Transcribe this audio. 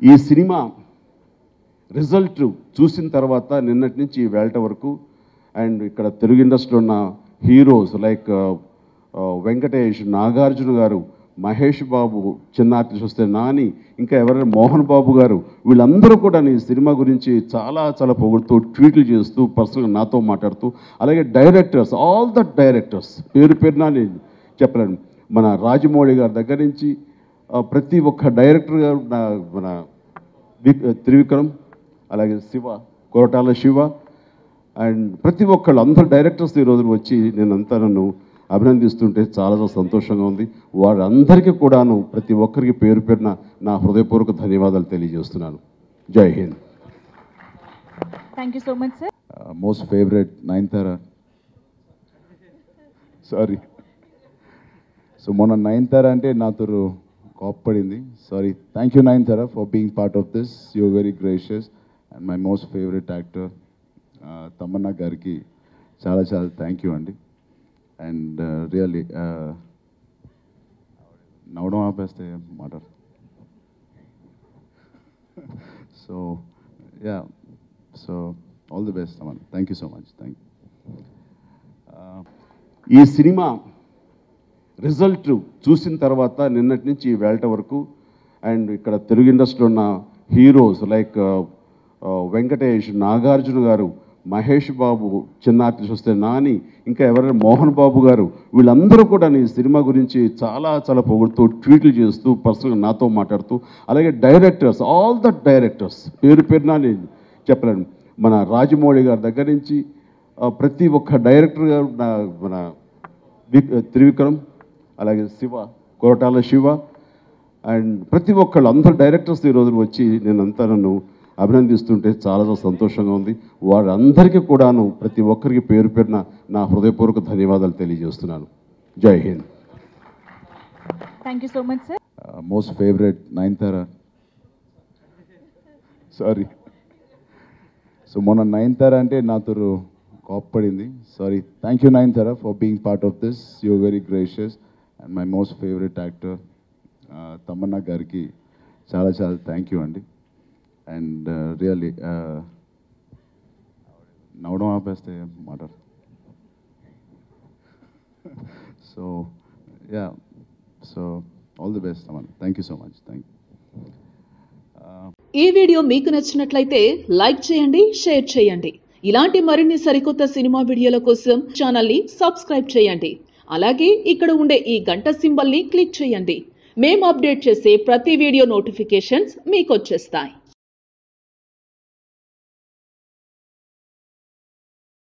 ఈ cinema result చూసిన తర్వాత నిన్నటి నుంచి ఈ వేళ వరకు అండ్ ఇక్కడ తెలుగు ఇండస్ట్రీలో ఉన్న హీరోస్ లైక్ వెంకటేష్ నాగార్జున గారు మహేష్ బాబు చిన్న ఆర్టిస్ట్ వస్తే నాని ఇంకా ఎవరైనా మోహన్ బాబు గారు వీళ్ళందరూ కూడా ఈ సినిమా గురించి చాలా చాలా పొగుడుతూ ట్వీట్లు చేస్తూ పర్సనల్గా నాతో మాట్లాడుతూ అలాగే డైరెక్టర్స్ ఆల్ ద డైరెక్టర్స్ పేరు పేరున నేను చెప్పలేను మన రాజమౌళి గారి దగ్గర నుంచి ఆ, ప్రతి ఒక్క డైరెక్టర్ గారు నా- మన వి- త్రివిక్రమ్ అలాగే శివ కొరటాల శివ అండ్ ప్రతి ఒక్కళ్ళు అందరు డైరెక్టర్స్ ఈ రోజున వచ్చి నేనంతా నన్ను అభినందిస్తుంటే చాలా చాలా సంతోషంగా ఉంది వారందరికీ కూడాను ప్రతి ఒక్కరికి పేరు పేరున నా హృదయపూర్వక ధన్యవాదాలు తెలియజేస్తున్నాను Jai Hind thank you so much sir most favourite Nayanthara sorry so మొన్న నయన్తార అంటే నాతో కోప్పడింది sorry thank you Nayanthara for being part of this you very gracious and my most favourite actor Tamannaah గారికి చాలా చాలా థ్యాంక్ యూ అండి అండ్ రియల్లీ నవ్వడం ఆపేస్తే మాట్లాడు so yeah so all the best Aman thank you so much thank ఈ cinema result చూసిన తర్వాత నిన్నటి నుంచి ఈ వేళ వరకు అండ్ ఇక్కడ తెలుగు ఇండస్ట్రీలో ఉన్న హీరోస్ లైక్ వెంకటేష్ నాగార్జున గారు మహేష్ బాబు చిన్న ఆర్టిస్ట్ వస్తే నాని ఇంకా ఎవరైనా మోహన్ బాబు గారు వీళ్ళందరూ కూడా ఈ సినిమా గురించి చాలా చాలా పొగుడుతూ ట్వీట్లు చేస్తూ పర్సనల్గా నాతో మాట్లాడుతూ అలాగే డైరెక్టర్స్ ఆల్ ద డైరెక్టర్స్ పేరు పేరున నేను చెప్పలేను మన రాజమౌళి గారి దగ్గర నుంచి ఆ, ప్రతి ఒక్క డైరెక్టర్ గారు నా- మన వి- త్రివిక్రమ్ అలాగే శివ కొరటాల శివ అండ్ ప్రతి ఒక్కళ్ళు అందరు డైరెక్టర్స్ ఈ రోజున వచ్చి నేనంతా నన్ను అభినందిస్తుంటే చాలా చాలా సంతోషంగా ఉంది వారందరికీ కూడాను ప్రతి ఒక్కరికి పేరు పేరున నా హృదయపూర్వక ధన్యవాదాలు తెలియజేస్తున్నాను Jai Hind thank you so much sir most favourite Nayanthara sorry so మొన్న నయన్తార అంటే నాతో కోప్పడింది sorry thank you Nayanthara for being part of this you very gracious and my most favourite actor Tamannaah గారికి చాలా చాలా థ్యాంక్ యూ అండి అండ్ రియల్లీ నవ్వడం ఆపేస్తే మాట్లాడు so yeah so all the best Aman thank you so much thank ఈ video మీకు నచ్చినట్లయితే లైక్ చేయండి షేర్ చేయండి ఇలాంటి మరిన్ని సరికొత్త సినిమా వీడియోల కోసం ఛానల్ని సబ్స్క్రైబ్ చేయండి అలాగే ఇక్కడ ఉండే ఈ గంట సింబల్ని క్లిక్ చేయండి మేము అప్డేట్ చేసే ప్రతి వీడియో నోటిఫికేషన్స్ మీకు వచ్చేస్తాయి